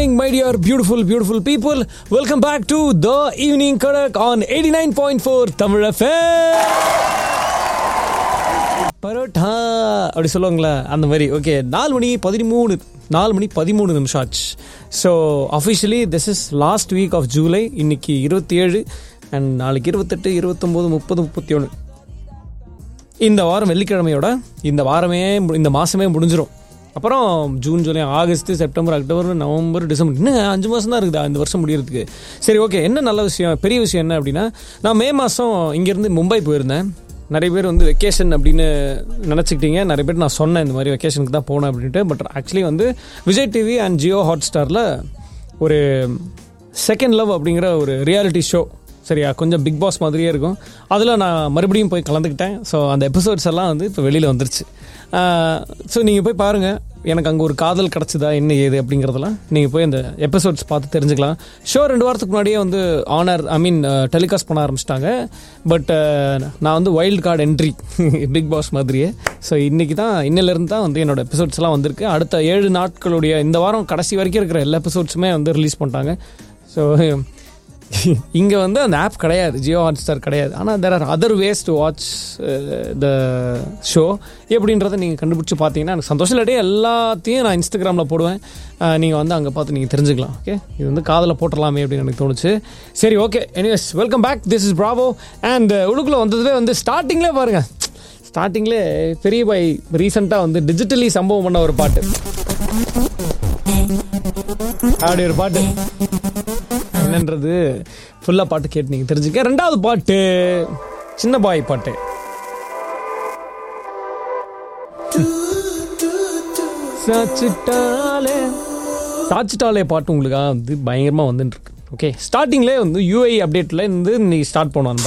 Morning my dear beautiful beautiful people welcome back to the evening கடக் on eighty nine point four Tamil parotta அப்படி சொல்லுவாங்களா அந்த மாதிரி okay நாலு மணி பதிமூணு நாலு மணி பதிமூணு நிமிஷம் ஆச்சு so officially this is last week of July இன்னைக்கு இருபத்தி ஏழு அண்ட் நாளைக்கு இருபத்தெட்டு இருபத்தொம்போது முப்பது முப்பத்தி ஒன்று இந்த வாரம் வெள்ளிக்கிழமையோட இந்த வாரமே மு- இந்த மாதமே முடிஞ்சிடும் அப்புறம் June July August September October November December இன்னும் அஞ்சு மாதம் தான் இருக்குதா இந்த வருஷம் முடியறதுக்கு சரி ஓகே என்ன நல்ல விஷயம் பெரிய விஷயம் என்ன அப்படின்னா நான் மே மாதம் இங்கேருந்து மும்பை போயிருந்தேன் நிறைய பேர் வந்து வெக்கேஷன் அப்படின்னு நினச்சிக்கிட்டீங்க நிறைய பேர் நான் சொன்னேன் இந்த மாதிரி வெக்கேஷனுக்கு தான் போனேன் அப்படின்ட்டு பட் ஆக்சுவலி வந்து Vijay TV and Jio hot ஸ்டாரில் ஒரு செகண்ட் லவ் அப்படிங்கிற ஒரு ரியாலிட்டி ஷோ சரியா கொஞ்சம் பிக் பாஸ் மாதிரியே இருக்கும் அதில் நான் மறுபடியும் போய் கலந்துக்கிட்டேன் ஸோ அந்த எபிசோட்ஸ் எல்லாம் வந்து இப்போ வெளியில் வந்துருச்சு ஸோ நீங்கள் போய் பாருங்கள் எனக்கு அங்கே ஒரு காதல் கிடச்சிதா என்ன ஏது அப்படிங்கிறதெல்லாம் நீங்கள் போய் அந்த எபிசோட்ஸ் பார்த்து தெரிஞ்சுக்கலாம் ஷோ ரெண்டு வாரத்துக்கு முன்னாடியே வந்து ஆனர் ஐ மீன் டெலிகாஸ்ட் பண்ண ஆரம்பிச்சிட்டாங்க பட் நான் வந்து wild card entry Bigg Boss மாதிரியே ஸோ இன்றைக்கி தான் இன்னிலேருந்து தான் வந்து என்னோட எபிசோட்ஸ் எல்லாம் வந்திருக்கு அடுத்த ஏழு நாட்களுடைய இந்த வாரம் கடைசி வரைக்கும் இருக்கிற எல்லா எபிசோட்ஸுமே வந்து ரிலீஸ் பண்ணிட்டாங்க ஸோ இங்கே வந்து அந்த ஆப் கிடையாது ஜியோ ஹாட் ஸ்டார் கிடையாது ஆனால் there are other ways to watch the show எப்படின்றத நீங்கள் கண்டுபிடிச்சி பார்த்தீங்கன்னா எனக்கு சந்தோஷம் இல்லாட்டி எல்லாத்தையும் நான் இன்ஸ்டாகிராமில் போடுவேன் நீங்கள் வந்து அங்கே பார்த்து நீங்கள் தெரிஞ்சுக்கலாம் ஓகே இது வந்து காதில் போட்டுடலாமே அப்படின்னு எனக்கு தோணுச்சு சரி okay anyways welcome back this is Bravo and உள்ளுக்குள்ளே வந்ததுவே வந்து ஸ்டார்டிங்லேயே பாருங்கள் ஸ்டார்டிங்லேயே பெரிய பாய் ரீசெண்டாக வந்து டிஜிட்டலி சம்பவம் பண்ண ஒரு பாட்டு அப்படி ஒரு பாட்டு என்னன்றது ஃபுல்லாக பாட்டு கேட்டு நீங்கள் தெரிஞ்சுக்க ரெண்டாவது பாட்டு சின்ன பாய் பாட்டு சாச்சிட்டாலே சாச்சிட்டாலே பாட்டு உங்களுக்காக வந்து பயங்கரமாக வந்துட்டு இருக்கு ஓகே ஸ்டார்டிங்லேயே வந்து யூஐ அப்டேட்டில் இருந்து நீ ஸ்டார்ட் பண்ணுவான்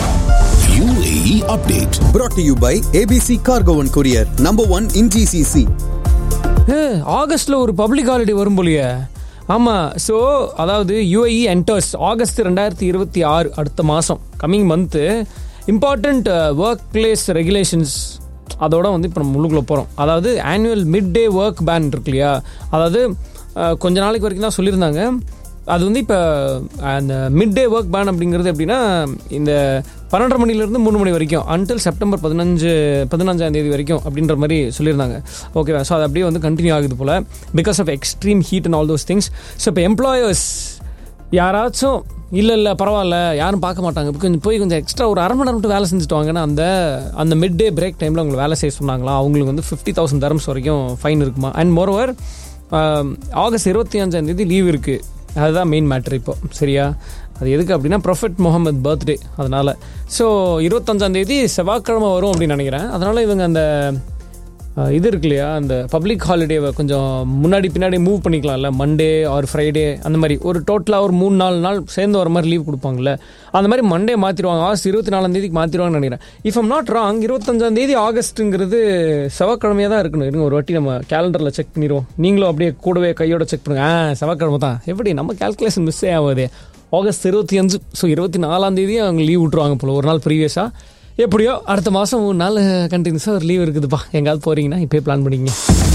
UAE update. brought to you by ABC Cargo and Courier, number one in GCC. ஏ, ஆகஸ்ட்ல ஒரு பப்ளிக் ஹாலிடே வரும் போலியே ஆமா ஸோ அதாவது யூஏஇ என்டர்ஸ் ஆகஸ்ட் ரெண்டாயிரத்தி இருபத்தி ஆறு அடுத்த மாதம் coming month important workplace regulations அதோட வந்து இப்போ நம்ம உள்ளுக்குள்ள போகிறோம் அதாவது annual midday work ban இருக்கு இல்லையா அதாவது அஹ், கொஞ்ச நாளைக்கு வரைக்கும் தான் சொல்லியிருந்தாங்க அது வந்து இப்போ அந்த மிட் டே ஒர்க் பேன் அப்படிங்கிறது எப்படின்னா இந்த பன்னெண்டரை மணிலேருந்து மூணு மணி வரைக்கும் அன்டில் செப்டம்பர் பதினஞ்சு பதினஞ்சாம் தேதி வரைக்கும் அப்படின்ற மாதிரி சொல்லியிருந்தாங்க ஓகேவா ஸோ அது அப்படியே வந்து கண்டினியூ ஆகுது போல் because of extreme heat and all those things so இப்போ எம்ப்ளாயர்ஸ் யாராச்சும் இல்லை இல்லை பரவாயில்ல யாரும் பார்க்க மாட்டாங்க இப்போ கொஞ்சம் போய் கொஞ்சம் எக்ஸ்ட்ரா ஒரு அரை மணி நேரம் மட்டும் வேலை செஞ்சுட்டு வாங்கன்னா அந்த அந்த மிட் டே பிரேக் டைமில் அவங்க வேலை செய்ய சொன்னாங்களா அவங்களுக்கு வந்து ஃபிஃப்டி தௌசண்ட் தரம்ஸ் வரைக்கும் ஃபைன் இருக்குமா அண்ட் மோரோவர் ஆகஸ்ட் இருபத்தி அஞ்சாம் தேதி லீவ் இருக்குது அதுதான் மெயின் மேட்ரு இப்போ சரியா அது எதுக்கு அப்படின்னா ப்ரொஃபெட் முகமது பர்த்டே அதனால் ஸோ இருபத்தஞ்சாம் தேதி செவ்வாய்க்கிழமை வரும் அப்படின்னு நினைக்கிறேன் அதனால் இவங்க அந்த அஹ், இது இருக்கு இல்லையா அந்த பப்ளிக் ஹாலிடேவை கொஞ்சம் முன்னாடி பின்னாடி மூவ் பண்ணிக்கலாம்ல மண்டே ஆர் ஃப்ரைடே அந்த மாதிரி ஒரு டோட்டலாக ஒரு மூணு நாலு நாள் சேர்ந்து வர மாதிரி லீவ் கொடுப்பாங்கல்ல அந்த மாதிரி மண்டே மாற்றிடுவாங்க ஆகஸ்ட் இருபத்தி நாலாம் தேதிக்கு மாற்றிடுவாங்கன்னு நினைக்கிறேன் இஃப் எம் நாட் ராங் இருபத்தஞ்சாம் தேதி ஆகஸ்ட்டுங்கிறது செவ்வாய்க்கிழமையாக தான் இருக்கணும் இருங்க ஒரு வாட்டி நம்ம கேலண்டரில் செக் பண்ணிடுவோம் நீங்களும் அப்படியே கூடவே கையோட செக் பண்ணுங்க ஆ செவ்வாய்க்கிழமை தான் எப்படி நம்ம கால்குலேஷன் மிஸ் ஆகாதே ஆகஸ்ட் இருபத்தி அஞ்சு ஸோ இருபத்தி நாலாம் தேதி அவங்க லீவ் விட்ருவாங்க போல ஒரு நாள் ப்ரீவியஸாக எப்படியோ அடுத்த மாதம் மூணு நாள் கண்டினியூஸாக ஒரு லீவ் இருக்குதுப்பா எங்காவது போகிறீங்கன்னா இப்போயே பிளான் பண்ணிக்கங்க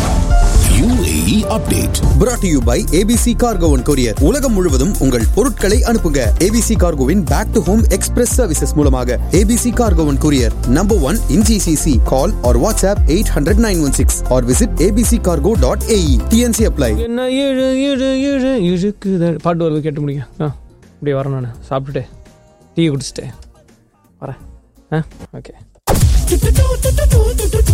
UAE update. brought to you by ABC Cargo and Courier. உலகம் முழுவதும் உங்கள் பொருட்களை அனுப்புங்க ABC Cargoவின் back to home express services மூலமாக ABC Cargo and Courier, number one in GCC. Call or WhatsApp 800-916 or visit abccargo.ae. TNC apply. என்ன இழு இழு இழு இழுக்குது பாட்டு வருது கேட்டு முடியுங்க ஆ அப்படியே வரேன் நான் சாப்பிட்டுட்டு டீ குடிச்சிட்டு வரேன் ஆ ஓகே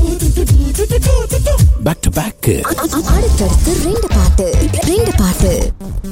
Back to back. அடுத்தடுத்து ரெண்டு பாட்டு ரெண்டு பாட்டு